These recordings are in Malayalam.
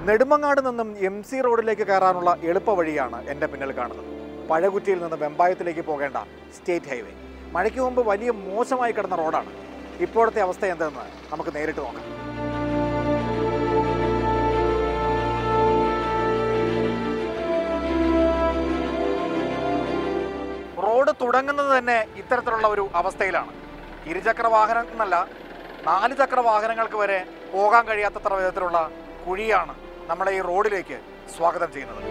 നെടുമങ്ങാട് നിന്നും എം സി റോഡിലേക്ക് കയറാനുള്ള എളുപ്പ വഴിയാണ് എൻ്റെ പിന്നിൽ കാണുന്നത് പഴകുറ്റിയിൽ നിന്ന് വെമ്പായത്തിലേക്ക് പോകേണ്ട സ്റ്റേറ്റ് ഹൈവേ മഴയ്ക്ക് മുമ്പ് വലിയ മോശമായി കിടന്ന റോഡാണ് ഇപ്പോഴത്തെ അവസ്ഥ എന്തെന്ന് നമുക്ക് നേരിട്ട് നോക്കാം റോഡ് തുടങ്ങുന്നത് തന്നെ ഇത്തരത്തിലുള്ള ഒരു അവസ്ഥയിലാണ് ഇരുചക്ര വാഹനം എന്നല്ല നാല് ചക്ര വാഹനങ്ങൾക്ക് വരെ പോകാൻ കഴിയാത്തത്ര വിധത്തിലുള്ള കുഴിയാണ് നമ്മളെ ഈ റോഡിലേക്ക് സ്വാഗതം ചെയ്യുന്നത്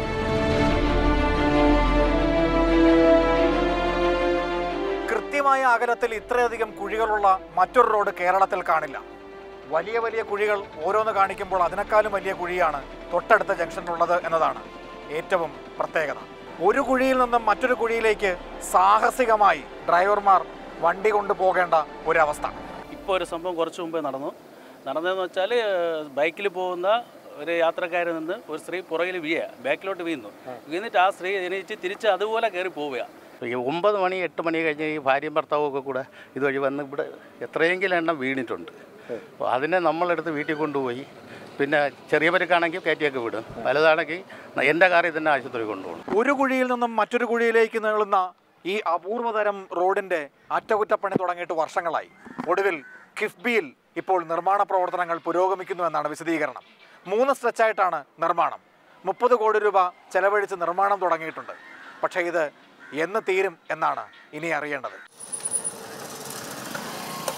കൃത്യമായ അകലത്തിൽ ഇത്രയധികം കുഴികളുള്ള മറ്റൊരു റോഡ് കേരളത്തിൽ കാണില്ല വലിയ വലിയ കുഴികൾ ഓരോന്ന് കാണിക്കുമ്പോൾ അതിനേക്കാളും വലിയ കുഴിയാണ് തൊട്ടടുത്ത ജംഗ്ഷനിലുള്ളത് എന്നതാണ് ഏറ്റവും പ്രത്യേകത ഒരു കുഴിയിൽ നിന്നും മറ്റൊരു കുഴിയിലേക്ക് സാഹസികമായി ഡ്രൈവർമാർ വണ്ടി കൊണ്ടുപോകേണ്ട ഒരവസ്ഥ ഇപ്പോൾ ഒരു സംഭവം കുറച്ച് മുമ്പേ നടന്നു നടന്നതെന്ന് വെച്ചാൽ ബൈക്കിൽ പോകുന്ന ഒരു യാത്രക്കാരിൽ നിന്ന് ഒരു സ്ത്രീ പുറകിൽ വീഴുക ബാക്കിലോട്ട് വീഴുന്നു വീണിട്ട് ആ സ്ത്രീ എണീച്ച് തിരിച്ച് അതുപോലെ കയറി പോവുക ഈ ഒമ്പത് മണി എട്ട് മണി കഴിഞ്ഞ് ഈ ഭാര്യയും ഭർത്താവും ഒക്കെ കൂടെ ഇതുവഴി വന്ന് ഇവിടെ എത്രയെങ്കിലും എണ്ണം വീണിട്ടുണ്ട് അപ്പോൾ അതിനെ നമ്മളെടുത്ത് വീട്ടിൽ കൊണ്ടുപോയി പിന്നെ ചെറിയ പരിക്കാണെങ്കിൽ കയറ്റിയൊക്കെ വിടും വലുതാണെങ്കിൽ എൻ്റെ കാറിൽ തന്നെ ആശുപത്രി കൊണ്ടുപോകണം ഒരു കുഴിയിൽ നിന്നും മറ്റൊരു കുഴിയിലേക്ക് നീളുന്ന ഈ അപൂർവതരം റോഡിന്റെ അറ്റകുറ്റപ്പണി തുടങ്ങിയിട്ട് വർഷങ്ങളായി ഒടുവിൽ കിഫ്ബിയിൽ ഇപ്പോൾ നിർമ്മാണ പ്രവർത്തനങ്ങൾ പുരോഗമിക്കുന്നു എന്നാണ് വിശദീകരണം മൂന്ന് സ്ട്രെച്ചായിട്ടാണ് നിർമ്മാണം മുപ്പത് കോടി രൂപ ചെലവഴിച്ച് നിർമ്മാണം തുടങ്ങിയിട്ടുണ്ട് പക്ഷേ ഇത് എന്ന് തീരും എന്നാണ് ഇനി അറിയേണ്ടത്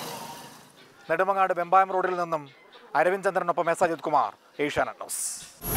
നെടുമങ്ങാട് വെമ്പായം റോഡിൽ നിന്നും അരവിന്ദ് ചന്ദ്രനൊപ്പം എസ് അജിത് കുമാർ ഏഷ്യാനെറ്റ് ന്യൂസ്